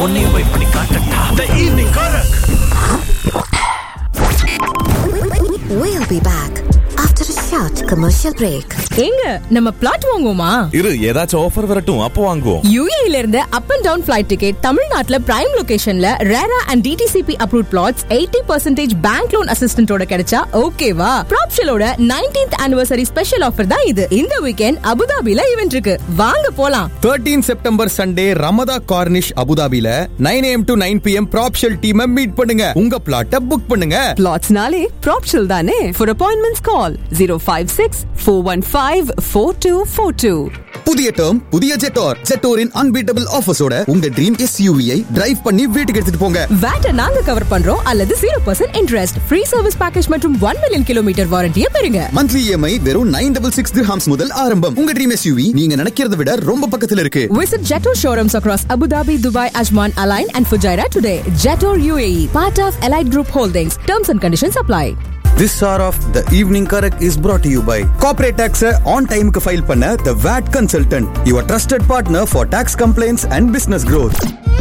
உன்னையும் போய் பண்ணி காட்டட்டா the evening Karak We'll be back after a short commercial break. எங்க நம்ம பிளாட் வாங்குவோமா இரு ஏதாச்சும் ஆஃபர் வரட்டும் அப்போ வாங்குவோம் யூஏல இருந்து up and down flight ticket தமிழ்நாட்டுல பிரைம் லொகேஷன்ல RERA and DTCP approve flats eighty percentage bank loan அசிஸ்டன்டோட கிடைச்சா ஓகேவா ப்ராப்ஷலோட நைன்டீன்த் ஆனிவர்சரி ஸ்பெஷல் ஆஃபர் தான் இது இந்த வீக்கெண்ட் அபுதாபில ஈவென்ட் இருக்கு வாங்க போலாம் 13 செப்டம்பர் சண்டே ரமதா கார்னிஷ் அபுதாபில nine AM to nine PM Propshell டீமை மீட் பண்ணுங்க உங்க பிளாட்டை புக் பண்ணுங்க Plotsnale, Propshell Dane. For appointments, call 056 415 4242. புதிய டேர்ம் புதிய ஜெட்டோர் ஜெட்டோரின் அன்பீட்டபிள் ஆஃபர்ஸோட உங்க ட்ரீம் எஸ்யூவியை டிரைவ் பண்ணி வீட்டுக்கு எடுத்துட்டு போங்க வேட்டை நாங்க கவர் பண்றோம் அல்லது zero percent interest free service package மற்றும் ஒன் மில்லியன் கிலோமீட்டர் வாரண்டியை பெறுங்க மந்த்லி இஎம்ஐ வெறும் நைன் டபுள் சிக்ஸ் ஹாம்ஸ் முதல் ஆரம்பம் உங்க ட்ரீம் எஸ்யூவி நீங்க நினைக்கிறத விட ரொம்ப பக்கத்துல இருக்கு Visit Jetor showrooms across Abu Dhabi, Dubai, Ajman, Align, and Fujairah today. Jetor UAE, part of Allied Group Holdings. Terms and conditions apply. This hour of the evening Karak is brought to you by corporate tax on டைமுக்கு file பண்ண the VAT consultant your trusted partner for tax compliance and business growth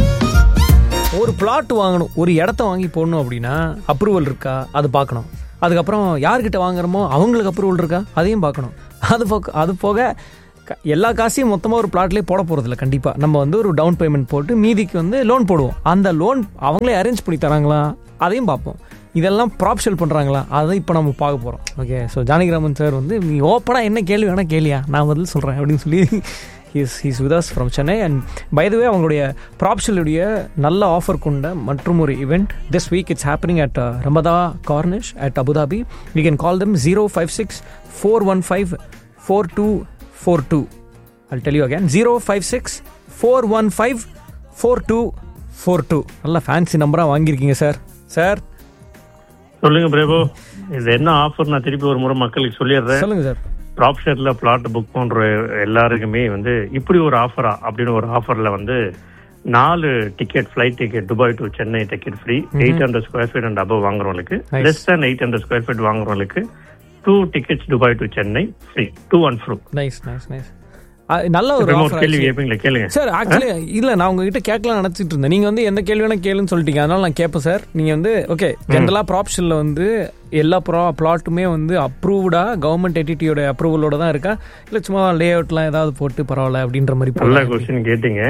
ஒரு flat வாங்கணும் ஒரு இடத்த வாங்கி போடணும் அப்படின்னா approval இருக்கா அது பார்க்கணும் அதுக்கப்புறம் யார்கிட்ட வாங்குறோமோ அவங்களுக்கு அப்ரூவல் இருக்கா அதையும் பார்க்கணும் அது போக அது போக க- எல்லா காசையும் மொத்தமாக ஒரு பிளாட்லேயே போட போகிறதில்ல கண்டிப்பாக நம்ம வந்து ஒரு டவுன் பேமெண்ட் போட்டு மீதிக்கு வந்து லோன் போடுவோம் அந்த லோன் அவங்களே அரேஞ்ச் பண்ணி தராங்களா அதையும் பார்ப்போம் இதெல்லாம் ப்ராப்ஷல் பண்ணுறாங்களா அதை இப்போ நம்ம பார்க்க போகிறோம் ஓகே ஸோ ஜானகிராமன் சார் வந்து நீ ஓப்பனாக என்ன கேள்வி வேணால் கேளியா நான் பதில் சொல்கிறேன் அப்படின்னு சொல்லி he's he's with us from Chennai and by the way அவங்களுடைய ப்ராப்ஷலுடைய நல்ல ஆஃபர் கொண்ட மற்றும் ஒரு event this week it's happening at Ramada Corniche at Abu Dhabi we can call them zero five six four one five four two four two I'll tell you again zero five six four one five four two four two நல்ல fancy நம்பராக வாங்கியிருக்கீங்க sir sir சொல்லுங்க பிரேபு இது என்ன offer நான் திருப்பி ஒரு முறை மக்களுக்கு சொல்லிடுறேன் சொல்லுங்கள் சார் ப்ராப்ஷர்ல பிளாட் புக் பண்ற எல்லாருக்குமே வந்து இப்படி ஒரு ஆஃபரா அப்படின்னு ஒரு ஆஃபர்ல வந்து நாலு ticket flight ticket Dubai to Chennai ticket free eight hundred square feet and above வாங்குறவங்களுக்கு Nice. Less than eight hundred square feet வாங்குறவங்களுக்கு two tickets Dubai to Chennai free to and fro nice nice nice நல்ல ஒரு ஒரு offer கேள்வி actually. கேட்பீங்களா கேளுங்க sir actually இல்ல நான் உங்ககிட்ட கேட்கலாம் நினைச்சிட்டு இருந்தேன் நீங்க வந்து எந்த கேள்வி வேணா கேளுன்னு சொல்லிட்டீங்க அதனால நான் கேட்பேன் சார் நீங்க வந்து ஓகே ஜென்ரலா ப்ராப்ஷன்ல வந்து எல்லா ப்ரா பிளாட்டுமே வந்து அப்ரூவ்டா கவர்மெண்ட் எட்டிட்டியோட அப்ரூவலோட தான் இருக்கா இல்ல சும்மா லே அவுட்லாம் ஏதாவது போட்டு பரவாயில்ல அப்படின்ற மாதிரி நல்ல போடலாம். கொஸ்டின் கேட்டீங்க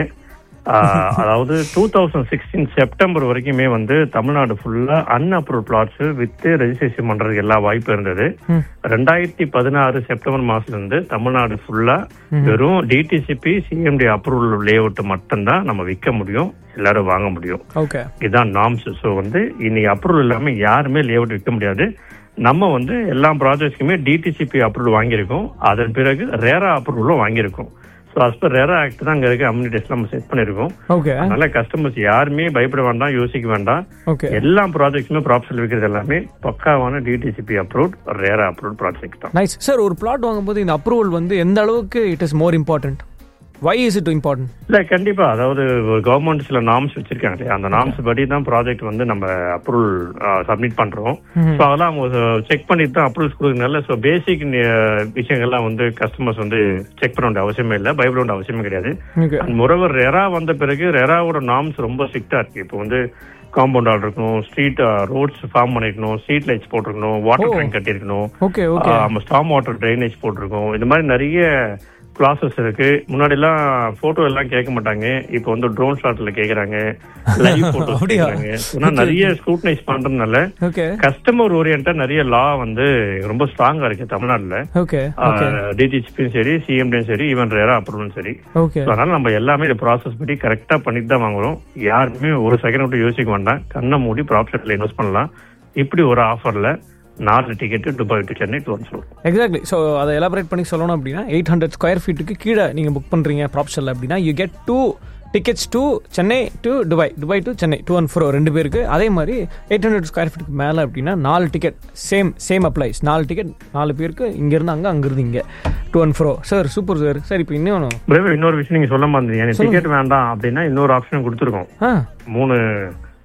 ஆஹ், அதாவது டூ தௌசண்ட் சிக்ஸ்டீன் செப்டம்பர் வரைக்குமே வந்து தமிழ்நாடு ஃபுல்லா அன்அப்ரூவ் பிளாட்ஸ் வித்து ரெஜிஸ்ட்ரேஷன் பண்றதுக்கு எல்லா வாய்ப்பு இருந்தது ரெண்டாயிரத்தி பதினாறு செப்டம்பர் மாசத்துல இருந்து தமிழ்நாடு ஃபுல்லா வெறும் DTCP CMD approval layout மட்டும்தான் நம்ம விற்க முடியும் எல்லாரும் வாங்க முடியும் ஓகே இதுதான் நாம்ஸ் ஸோ வந்து இன்னைக்கு அப்ரூவல் இல்லாம யாருமே லே அவுட் விற்க முடியாது நம்ம வந்து எல்லா ப்ராஜெக்ட்ஸ்க்குமே டிடிசிபி அப்ரூவல் வாங்கியிருக்கோம் அதன் பிறகு ரேரா அப்ரூவலும் வாங்கியிருக்கோம் so as per RERA act தான் அங்கே இருக்க அம்யூனிட்டிஸ் நம்ம செட் பண்ணியிருக்கோம் ஓகே அதனால கஸ்டமர்ஸ் யாருமே பயப்பட வேண்டாம் யோசிக்க வேண்டாம் ஓகே எல்லா ப்ராஜெக்ட்ஸுமே ப்ராப்ஷல் விற்கிறது எல்லாமே பக்காவான DTCP approve RERA approve project தான் நைஸ் சார் ஒரு பிளாட் வாங்கும்போது இந்த அப்ரூவல் வந்து எந்த அளவுக்கு it is more important why is it important இல்ல கண்டிப்பா அதாவது கவர்மெண்ட் சில நாம்ஸ் வச்சிருக்காங்க இல்லையா அந்த நாம்ஸ் படி தான் ப்ராஜெக்ட் வந்து நம்ம அப்ரூவல் சப்மிட் பண்றோம் ஸோ அதெல்லாம் அவங்க செக் பண்ணிட்டு தான் அப்ரூவல்ஸ் கொடுக்கறதுனால ஸோ பேசிக் விஷயங்கள்லாம் வந்து கஸ்டமர்ஸ் வந்து செக் பண்ண வேண்டிய அவசியமே இல்லை பயப்பட வேண்டிய அவசியமே கிடையாது ஓகே அண்ட் முறவர் ரெரா வந்த பிறகு ரெராவோட நாம்ஸ் ரொம்ப ஸ்ட்ரிக்டா இருக்கு இப்போ வந்து காம்பவுண்ட் ஆல் இருக்கணும் ஸ்ட்ரீட் ரோட்ஸ் ஃபார்ம் பண்ணிருக்கணும் ஸ்ட்ரீட் லைட்ஸ் போட்டிருக்கணும் வாட்டர் ஓ. டேங்க் கட்டியிருக்கணும் ஓகே ஓகே நம்ம ஸ்டாம் வாட்டர் ட்ரைனேஜ் போட்டிருக்கோம் இந்த மாதிரி நிறைய கிளாஸஸ் இருக்கு முன்னாடி எல்லாம் போட்டோ எல்லாம் கேட்க மாட்டாங்க இப்போ வந்து ட்ரோன் ஷாட்ல கேக்குறாங்க லைவ் போட்டோ அப்படியா? கேக்குறாங்க சொன்னா நிறைய ஸ்க்ரூட்டனைஸ் பண்றதுனால ஓகே கஸ்டமர் ஓரியன்டா நிறைய லா வந்து ரொம்ப ஸ்ட்ராங்கா இருக்கு தமிழ்நாட்டுல ஓகே ஓகே டிடிசிபியும் சரி சிஎம்டியும் சரி ஈவன் ரேரா அப்ரூவலும் சரி ஓகே So, அதனால நம்ம எல்லாமே இந்த ப்ராசஸ் படி கரெக்டா பண்ணிட்டு தான் வாங்குறோம் யாருமே ஒரு செகண்ட் விட்டு யோசிக்க வேண்டாம் கண்ணை மூடி ப்ராப்ஷன்ல இன்வெஸ்ட் பண்ணலாம் இப்படி ஒரு ஆஃபர்ல நாலு ticket Dubai to Chennai to வந்துடும் எக்ஸாக்ட்லி ஸோ அதை எலாபரேட் பண்ணி சொல்லணும் அப்படின்னா எயிட் ஹண்ட்ரட் ஸ்கொயர் ஃபீட்டுக்கு கீழே நீங்கள் புக் பண்ணுறீங்க ப்ராப்ஷனில் அப்படின்னா you get two tickets to Chennai to Dubai Dubai to Chennai two and four ரெண்டு பேருக்கு அதே மாதிரி எயிட் ஹண்ட்ரட் ஸ்கொயர் ஃபீட்டுக்கு மேலே அப்படின்னா நாலு டிக்கெட் சேம் சேம் அப்ளைஸ் நாலு டிக்கெட் நாலு பேருக்கு இங்கேருந்து அங்கே அங்கேருந்து இங்கே two and four sir super sir sir இப்போ இன்னும் பிரேவ் இன்னொரு விஷயம் நீங்க சொல்ல மாதிரி எனக்கு டிக்கெட் வேண்டாம் அப்படின்னா இன்னொரு ஆப்ஷன் கொடுத்துருக்கோம் ஆ மூணு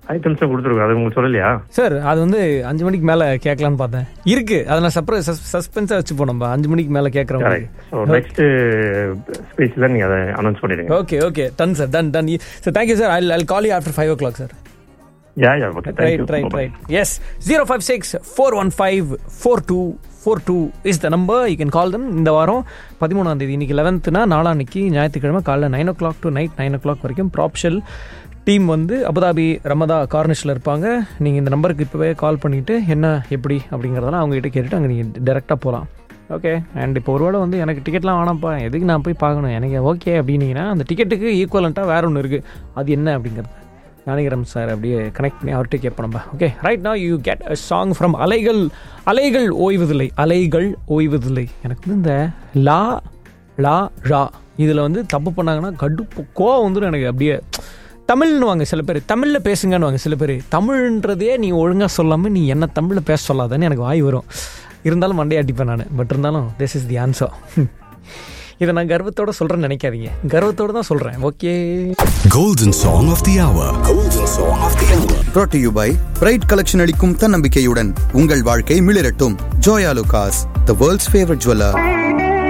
ஐட்டம்ஸும் கொடுத்துருக்கோம் அது உங்களுக்கு சொல்லலையா சார் அது வந்து அஞ்சு மணிக்கு மேல கேட்கலான்னு பார்த்தேன் இருக்கு அதை நான் சர்ப்ரைஸ் சஸ்பென்ஸா வச்சுப்போம் நம்ம அஞ்சு மணிக்கு மேல கேட்கறவங்களுக்கு ஸோ நெக்ஸ்ட் ஸ்பீச்ல நீங்க அதை அனௌன்ஸ் பண்ணிடுங்க okay okay done sir done done sir thank you sir I I call you after five o'clock sir ya ya okay right right right yes zero five six four one five four two four two is the number you can call them இந்த வாரம் பதிமூணாம் தேதி இன்னைக்கு லெவன்த்னா நாளான்னைக்கு ஞாயிற்றுக்கிழமை காலைல nine o'clock to night nine o'clock வரைக்கும் ப்ராப்ஷல் டீம் வந்து அபுதாபி ரமதா கார்னிஷில் இருப்பாங்க நீங்கள் இந்த நம்பருக்கு இப்போவே கால் பண்ணிவிட்டு என்ன எப்படி அப்படிங்கிறதெல்லாம் அவங்ககிட்ட கேட்டுட்டு அங்கே நீங்கள் டேரெக்டாக போகலாம் ஓகே அண்ட் இப்போ ஒருவேளை வந்து எனக்கு டிக்கெட்லாம் வேணாம்ப்பா எதுக்கு நான் போய் பார்க்கணும் எனக்கு ஓகே அப்படின்னீங்கன்னா அந்த டிக்கெட்டுக்கு ஈக்குவலண்ட்டாக வேற ஒன்று இருக்குது அது என்ன அப்படிங்கிறது ஞானிகரம் சார் அப்படியே கனெக்ட் பண்ணி அவர்கிட்ட கேட்போம் நம்ம okay right now you get a song from Alaigal Alaigal ஓய்வதில்லை அலைகள் ஓய்வதில்லை எனக்கு வந்து இந்த லா லா ரா இதில் வந்து தப்பு பண்ணாங்கன்னா கடுப்பு கோவம் வந்துடும் எனக்கு அப்படியே தமிழ்னு வாங்க சில பேர் தமிழில் பேசுங்கன்னு வாங்க சில பேர் தமிழ்ன்றதே நீ ஒழுங்காக சொல்லாமல் நீ என்ன தமிழில் பேச சொல்லாதன்னு எனக்கு வாய் வரும் இருந்தாலும் மண்டையை அடிப்பேன் நான் பட் இருந்தாலும் திஸ் இஸ் தி ஆன்சர் இதை நான் கர்வத்தோட சொல்கிறேன்னு நினைக்காதீங்க கர்வத்தோட தான் சொல்கிறேன் okay Golden Song of the Hour. Golden Song of the Hour. brought to you by pride collection அளிக்கும் தன்னம்பிக்கையுடன் உங்கள் வாழ்க்கை மிளிரட்டும் Joyalukkas the world's favourite jeweller